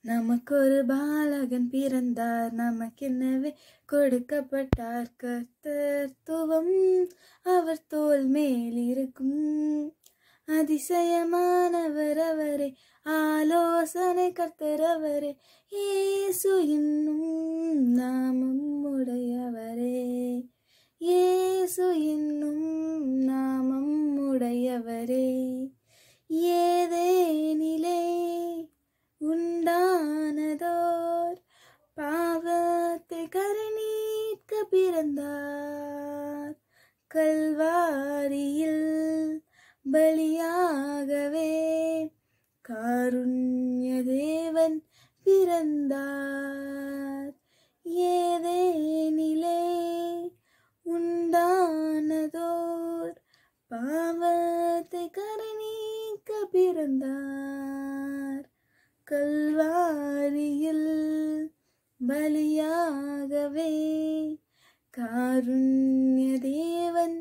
நமக்கொரு பாலகன் பிறந்தார் நமக்கென்னவே கொடுக்கப்பட்டார் கர்த்தத்துவம் அவர் தோல் மேல் இருக்கும் அதிசயமானவர் அவரே ஆலோசனை கர்த்தர் அவரே இயேசு என்னும் நாமம் உடையவரே இயேசு என்னும் நாமம் உடையவரே ஏதேனிலே உண்டானதோர் பாவத்தை கருணீட்க பிறந்தார் கல்வாரியில் பலியாகவே காருண்ய தேவன் பிறந்தார் ஏதேனிலே உண்டானதோர் பாவத்தை கருணீக்க பிறந்தார் கல்வாரியில் பலியாகவே காருண்ய தேவன்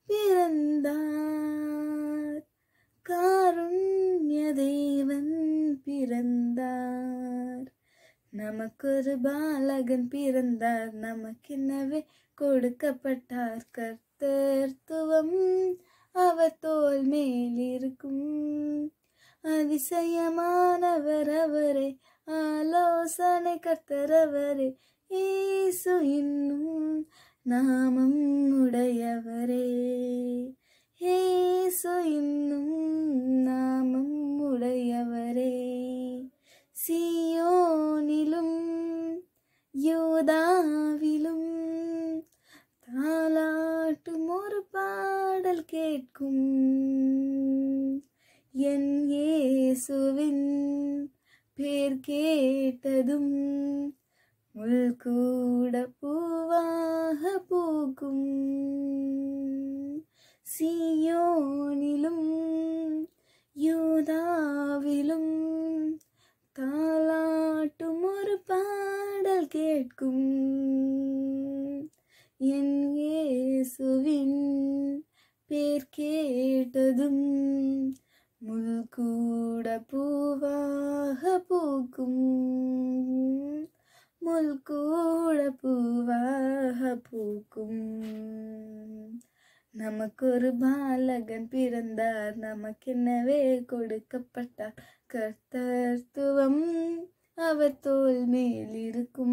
பிறந்தார் காருண்ய தேவன் பிறந்தார் நமக்கொரு பாலகன் பிறந்தார் நமக்கென்னவே கொடுக்கப்பட்டார் கர்த்தர்த்துவம் அவர் தோல் மேல் இருக்கும் அதிசயமானவர் அவரே ஆலோசனை கர்த்தர் அவரே இயேசு என்னும் நாமம் உடையவரே இயேசு என்னும் நாமம் உடையவரே சியோனிலும் யூதாவிலும் தாலாட்டும் ஒரு பாடல் கேட்கும் என் இயேசுவின் பேர் கேட்டதும் முள் கூட பூவாக பூக்கும் சியோனிலும் யூதாவிலும் தாலாட்டும் ஒரு பாடல் கேட்கும் என் இயேசுவின் பேர் கேட்டதும் முள் கூட பூவாக பூக்கும் முள் கூட பூவாக பூக்கும் நமக்கொரு பாலகன் பிறந்தார் நமக்கென்னவே கொடுக்கப்பட்டார் கர்த்தர்த்துவம் அவர் தோல் மேல் இருக்கும்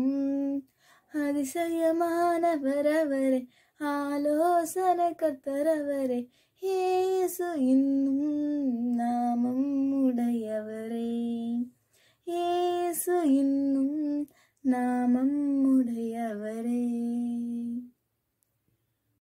அதிசயமானவர் அவரே ஆலோசனை கர்த்தர் அவரே இயேசு இன்னும் நாமம் உடையவரே இயேசு இன்னும் நாமம் உடையவரே